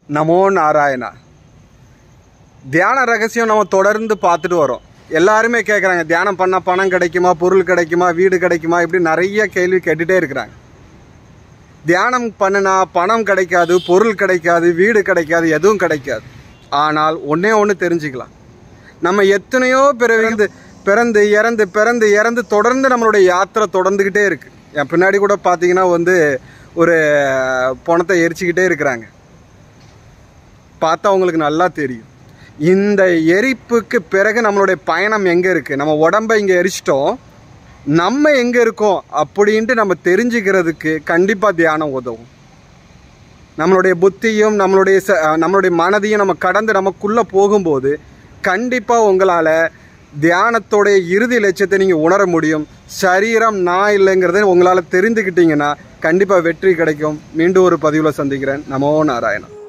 நமோ நாராயணா தியான ரகசியம் நம்ம தொடர்ந்து பார்த்துட்டு வரோம் எல்லாருமே கேட்குறாங்க தியானம் பண்ணால் பணம் கிடைக்குமா பொருள் கிடைக்குமா வீடு கிடைக்குமா இப்படி நிறைய கேள்வி கேட்டுகிட்டே இருக்கிறாங்க தியானம் பண்ணினா பணம் கிடைக்காது பொருள் கிடைக்காது வீடு கிடைக்காது எதுவும் கிடைக்காது ஆனால் ஒன்றே ஒன்று தெரிஞ்சுக்கலாம் நம்ம எத்தனையோ பிறவிந்து பிறந்து இறந்து பிறந்து இறந்து தொடர்ந்து நம்மளுடைய யாத்திரை தொடர்ந்துக்கிட்டே இருக்குது என் பின்னாடி கூட பார்த்தீங்கன்னா வந்து ஒரு பணத்தை எரிச்சுக்கிட்டே இருக்கிறாங்க பார்த்தா உங்களுக்கு நல்லா தெரியும் இந்த எரிப்புக்கு பிறகு நம்மளுடைய பயணம் எங்கே இருக்குது நம்ம உடம்பை இங்கே எரிச்சிட்டோம் நம்ம எங்கே இருக்கோம் அப்படின்ட்டு நம்ம தெரிஞ்சுக்கிறதுக்கு கண்டிப்பாக தியானம் உதவும் நம்மளுடைய புத்தியும் நம்மளுடைய ச நம்மளுடைய மனதையும் நம்ம கடந்து நமக்குள்ளே போகும்போது கண்டிப்பாக உங்களால் தியானத்தோடைய இறுதி லட்சியத்தை நீங்கள் உணர முடியும் சரீரம் நான் இல்லைங்கிறத உங்களால் தெரிந்துக்கிட்டீங்கன்னா கண்டிப்பாக வெற்றி கிடைக்கும் மீண்டும் ஒரு பதிவில் சந்திக்கிறேன் நமோ நாராயணன்